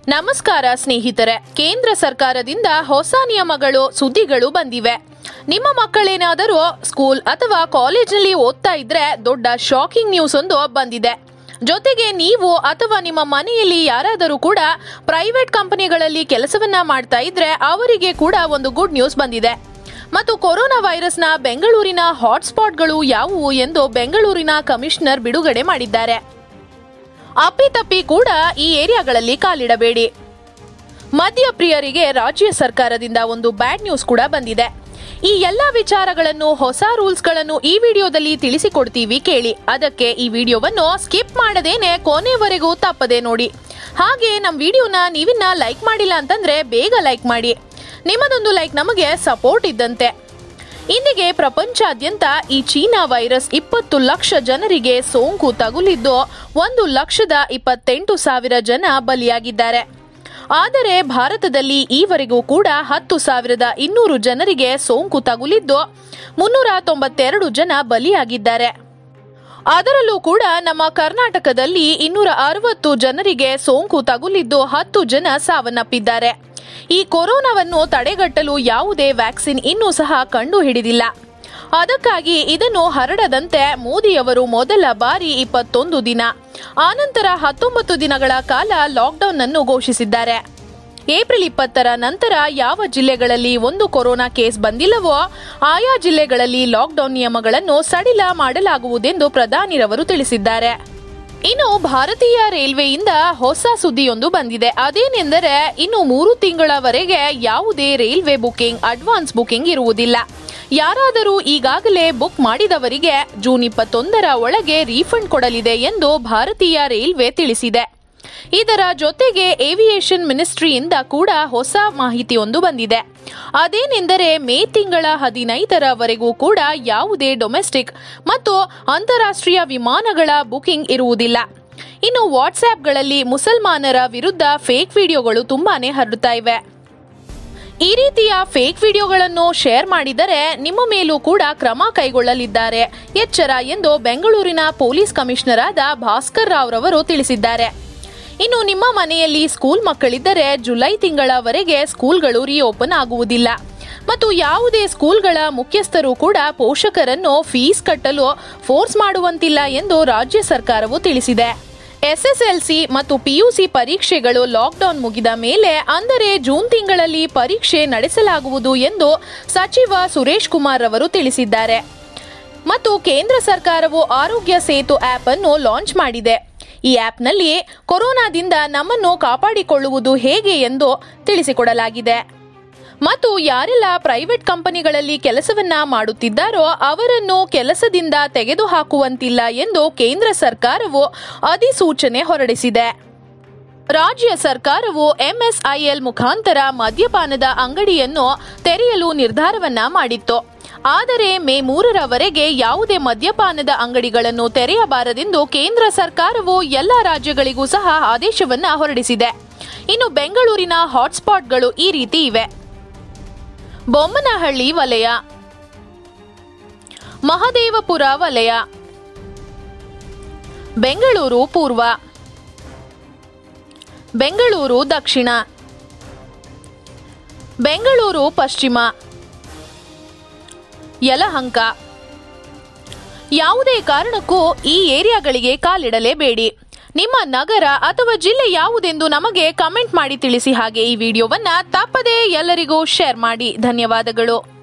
ನಮಸ್ಕಾರ ಸ್ನೇಹಿತರೆ ಕೇಂದ್ರ ಸರ್ಕಾರದಿಂದ ಹೊಸ ನಿಯಮಗಳು ಸುದ್ದಿಗಳು ಬಂದಿವೆ ನಿಮ್ಮ ಮಕ್ಕಳೇನಾದರೂ ಸ್ಕೂಲ್ ಅಥವಾ ಕಾಲೇಜ್ನಲ್ಲಿ ಓದ್ತಾ ಇದ್ರೆ ದೊಡ್ಡ ಶಾಕಿಂಗ್ ನ್ಯೂಸ್ ಒಂದು ಬಂದಿದೆ ಜೊತೆಗೆ ನೀವು ಅಥವಾ ನಿಮ್ಮ ಮನೆಯಲ್ಲಿ ಯಾರಾದರೂ ಕೂಡ ಪ್ರೈವೇಟ್ ಕಂಪನಿಗಳಲ್ಲಿ ಕೆಲಸವನ್ನ ಮಾಡ್ತಾ ಇದ್ರೆ ಅವರಿಗೆ ಕೂಡ ಒಂದು ಗುಡ್ ನ್ಯೂಸ್ ಬಂದಿದೆ ಮತ್ತು ಕೊರೋನಾ ವೈರಸ್ನ ಬೆಂಗಳೂರಿನ ಹಾಟ್ಸ್ಪಾಟ್ಗಳು ಯಾವುವು ಎಂದು ಬೆಂಗಳೂರಿನ ಕಮಿಷನರ್ ಬಿಡುಗಡೆ ಮಾಡಿದ್ದಾರೆ ಅಪ್ಪಿತಪ್ಪಿ ಕೂಡ ಈ ಏರಿಯಾಗಳಲ್ಲಿ ಕಾಲಿಡಬೇಡಿ ಮದ್ಯಪ್ರಿಯರಿಗೆ ರಾಜ್ಯ ಸರ್ಕಾರದಿಂದ ಒಂದು ಬ್ಯಾಡ್ ನ್ಯೂಸ್ ಕೂಡ ಬಂದಿದೆ ಈ ಎಲ್ಲ ವಿಚಾರಗಳನ್ನು ಹೊಸ ರೂಲ್ಸ್ಗಳನ್ನು ಈ ವಿಡಿಯೋದಲ್ಲಿ ತಿಳಿಸಿಕೊಡ್ತೀವಿ ಕೇಳಿ ಅದಕ್ಕೆ ಈ ವಿಡಿಯೋವನ್ನು ಸ್ಕಿಪ್ ಮಾಡದೇನೆ ಕೊನೆವರೆಗೂ ತಪ್ಪದೆ ನೋಡಿ ಹಾಗೆ ನಮ್ಮ ವಿಡಿಯೋನ ನೀವಿನ್ನ ಲೈಕ್ ಮಾಡಿಲ್ಲ ಅಂತಂದ್ರೆ ಬೇಗ ಲೈಕ್ ಮಾಡಿ ನಿಮ್ಮದೊಂದು ಲೈಕ್ ನಮಗೆ ಸಪೋರ್ಟ್ ಇದ್ದಂತೆ ಇಂದಿಗೆ ಪ್ರಪಂಚಾದ್ಯಂತ ಈ ಚೀನಾ ವೈರಸ್ ಇಪ್ಪತ್ತು ಲಕ್ಷ ಜನರಿಗೆ ಸೋಂಕು ತಗುಲಿದ್ದು ಒಂದು ಲಕ್ಷದ ಇಪ್ಪತ್ತೆಂಟು ಸಾವಿರ ಜನ ಬಲಿಯಾಗಿದ್ದಾರೆ ಆದರೆ ಭಾರತದಲ್ಲಿ ಈವರೆಗೂ ಕೂಡ ಹತ್ತು ಸಾವಿರದ ಇನ್ನೂರು ಜನರಿಗೆ ಸೋಂಕು ತಗುಲಿದ್ದು ಮುನ್ನೂರ ತೊಂಬತ್ತೆರಡು ಜನ ಬಲಿಯಾಗಿದ್ದಾರೆ ಅದರಲ್ಲೂ ಕೂಡ ನಮ್ಮ ಕರ್ನಾಟಕದಲ್ಲಿ ಇನ್ನೂರ ಅರವತ್ತು ಜನರಿಗೆ ಸೋಂಕು ತಗುಲಿದ್ದು ಹತ್ತು ಜನ ಸಾವನ್ನಪ್ಪಿದ್ದಾರೆ ಈ ಕೊರೋನಾವನ್ನು ತಡೆಗಟ್ಟಲು ಯಾವುದೇ ವ್ಯಾಕ್ಸಿನ್ ಇನ್ನೂ ಸಹ ಕಂಡು ಹಿಡಿದಿಲ್ಲ ಅದಕ್ಕಾಗಿ ಇದನ್ನು ಹರಡದಂತೆ ಮೋದಿಯವರು ಮೊದಲ ಬಾರಿ ಇಪ್ಪತ್ತೊಂದು ದಿನ ಆನಂತರ ಹತ್ತೊಂಬತ್ತು ದಿನಗಳ ಕಾಲ ಲಾಕ್ಡೌನ್ ಅನ್ನು ಘೋಷಿಸಿದ್ದಾರೆ ಏಪ್ರಿಲ್ ಇಪ್ಪತ್ತರ ನಂತರ ಯಾವ ಜಿಲ್ಲೆಗಳಲ್ಲಿ ಒಂದು ಕೊರೋನಾ ಕೇಸ್ ಬಂದಿಲ್ಲವೋ ಆಯಾ ಜಿಲ್ಲೆಗಳಲ್ಲಿ ಲಾಕ್ಡೌನ್ ನಿಯಮಗಳನ್ನು ಸಡಿಲ ಮಾಡಲಾಗುವುದೆಂದು ಪ್ರಧಾನಿರವರು ತಿಳಿಸಿದ್ದಾರೆ ಇನ್ನು ಭಾರತೀಯ ರೈಲ್ವೆಯಿಂದ ಹೊಸ ಸುದ್ದಿಯೊಂದು ಬಂದಿದೆ ಅದೇನೆಂದರೆ ಇನ್ನು ಮೂರು ತಿಂಗಳವರೆಗೆ ಯಾವುದೇ ರೈಲ್ವೆ ಬುಕಿಂಗ್ ಅಡ್ವಾನ್ಸ್ ಬುಕಿಂಗ್ ಇರುವುದಿಲ್ಲ ಯಾರಾದರೂ ಈಗಾಗಲೇ ಬುಕ್ ಮಾಡಿದವರಿಗೆ ಜೂನ್ ಇಪ್ಪತ್ತೊಂದರ ಒಳಗೆ ರೀಫಂಡ್ ಕೊಡಲಿದೆ ಎಂದು ಭಾರತೀಯ ರೈಲ್ವೆ ತಿಳಿಸಿದೆ ಇದರ ಜೊತೆಗೆ ಏವಿಯೇಷನ್ ಮಿನಿಸ್ಟ್ರಿಯಿಂದ ಕೂಡ ಹೊಸ ಮಾಹಿತಿಯೊಂದು ಬಂದಿದೆ ಅದೇನೆಂದರೆ ಮೇ ತಿಂಗಳ ಹದಿನೈದರವರೆಗೂ ಕೂಡ ಯಾವುದೇ ಡೊಮೆಸ್ಟಿಕ್ ಮತ್ತು ಅಂತಾರಾಷ್ಟ್ರೀಯ ವಿಮಾನಗಳ ಬುಕಿಂಗ್ ಇರುವುದಿಲ್ಲ ಇನ್ನು ವಾಟ್ಸ್ಆ್ಯಪ್ಗಳಲ್ಲಿ ಮುಸಲ್ಮಾನರ ವಿರುದ್ಧ ಫೇಕ್ ವಿಡಿಯೋಗಳು ತುಂಬಾನೇ ಹರಡುತ್ತಾ ಇವೆ ಈ ರೀತಿಯ ಫೇಕ್ ವಿಡಿಯೋಗಳನ್ನು ಶೇರ್ ಮಾಡಿದರೆ ನಿಮ್ಮ ಮೇಲೂ ಕೂಡ ಕ್ರಮ ಕೈಗೊಳ್ಳಲಿದ್ದಾರೆ ಎಚ್ಚರ ಎಂದು ಬೆಂಗಳೂರಿನ ಪೊಲೀಸ್ ಕಮಿಷನರ್ ಆದ ಭಾಸ್ಕರ್ ರಾವ್ ರವರು ತಿಳಿಸಿದ್ದಾರೆ ಇನ್ನು ನಿಮ್ಮ ಮನೆಯಲ್ಲಿ ಸ್ಕೂಲ್ ಮಕ್ಕಳಿದ್ದರೆ ಜುಲೈ ತಿಂಗಳವರೆಗೆ ಸ್ಕೂಲ್ಗಳು ರಿಓಪನ್ ಆಗುವುದಿಲ್ಲ ಮತ್ತು ಯಾವುದೇ ಸ್ಕೂಲ್ಗಳ ಮುಖ್ಯಸ್ಥರು ಕೂಡ ಪೋಷಕರನ್ನು ಫೀಸ್ ಕಟ್ಟಲು ಫೋರ್ಸ್ ಮಾಡುವಂತಿಲ್ಲ ಎಂದು ರಾಜ್ಯ ಸರ್ಕಾರವು ತಿಳಿಸಿದೆ ಎಸ್ಎಸ್ಎಲ್ಸಿ ಮತ್ತು ಪಿಯುಸಿ ಪರೀಕ್ಷೆಗಳು ಲಾಕ್ಡೌನ್ ಮುಗಿದ ಮೇಲೆ ಅಂದರೆ ಜೂನ್ ತಿಂಗಳಲ್ಲಿ ಪರೀಕ್ಷೆ ನಡೆಸಲಾಗುವುದು ಎಂದು ಸಚಿವ ಸುರೇಶ್ ಕುಮಾರ್ ಅವರು ತಿಳಿಸಿದ್ದಾರೆ ಮತ್ತು ಕೇಂದ್ರ ಸರ್ಕಾರವು ಆರೋಗ್ಯ ಸೇತು ಆಪ್ ಅನ್ನು ಲಾಂಚ್ ಮಾಡಿದೆ ಈ ಆಪ್ನಲ್ಲಿ ಕೊರೋನಾದಿಂದ ನಮ್ಮನ್ನು ಕಾಪಾಡಿಕೊಳ್ಳುವುದು ಹೇಗೆ ಎಂದು ತಿಳಿಸಿಕೊಡಲಾಗಿದೆ ಮತ್ತು ಯಾರೆಲ್ಲ ಪ್ರೈವೇಟ್ ಕಂಪನಿಗಳಲ್ಲಿ ಕೆಲಸವನ್ನ ಮಾಡುತ್ತಿದ್ದಾರೋ ಅವರನ್ನು ಕೆಲಸದಿಂದ ತೆಗೆದುಹಾಕುವಂತಿಲ್ಲ ಎಂದು ಕೇಂದ್ರ ಸರ್ಕಾರವು ಅಧಿಸೂಚನೆ ಹೊರಡಿಸಿದೆ ರಾಜ್ಯ ಸರ್ಕಾರವು ಎಂಎಸ್ಐಎಲ್ ಮುಖಾಂತರ ಮದ್ಯಪಾನದ ಅಂಗಡಿಯನ್ನು ತೆರೆಯಲು ನಿರ್ಧಾರವನ್ನ ಮಾಡಿತ್ತು ಆದರೆ ಮೇ ಮೂರರವರೆಗೆ ಯಾವುದೇ ಮದ್ಯಪಾನದ ಅಂಗಡಿಗಳನ್ನು ತೆರೆಯಬಾರದೆಂದು ಕೇಂದ್ರ ಸರ್ಕಾರವು ಎಲ್ಲ ರಾಜ್ಯಗಳಿಗೂ ಸಹ ಆದೇಶವನ್ನ ಹೊರಡಿಸಿದೆ ಇನ್ನು ಬೆಂಗಳೂರಿನ ಹಾಟ್ಸ್ಪಾಟ್ಗಳು ಈ ರೀತಿ ಇವೆ ಬೊಮ್ಮನಹಳ್ಳಿ ವಲಯ ಮಹದೇವಪುರ ವಲಯ ಬೆಂಗಳೂರು ಪೂರ್ವ ಬೆಂಗಳೂರು ದಕ್ಷಿಣ ಬೆಂಗಳೂರು ಪಶ್ಚಿಮ ಯಲಹಂಕ ಯಾವುದೇ ಕಾರಣಕ್ಕೂ ಈ ಏರಿಯಾಗಳಿಗೆ ಕಾಲಿಡಲೇಬೇಡಿ ನಿಮ್ಮ ನಗರ ಅಥವಾ ಜಿಲ್ಲೆ ಯಾವುದೆಂದು ನಮಗೆ ಕಮೆಂಟ್ ಮಾಡಿ ತಿಳಿಸಿ ಹಾಗೆ ಈ ವಿಡಿಯೋವನ್ನ ತಪ್ಪದೇ ಎಲ್ಲರಿಗೂ ಶೇರ್ ಮಾಡಿ ಧನ್ಯವಾದಗಳು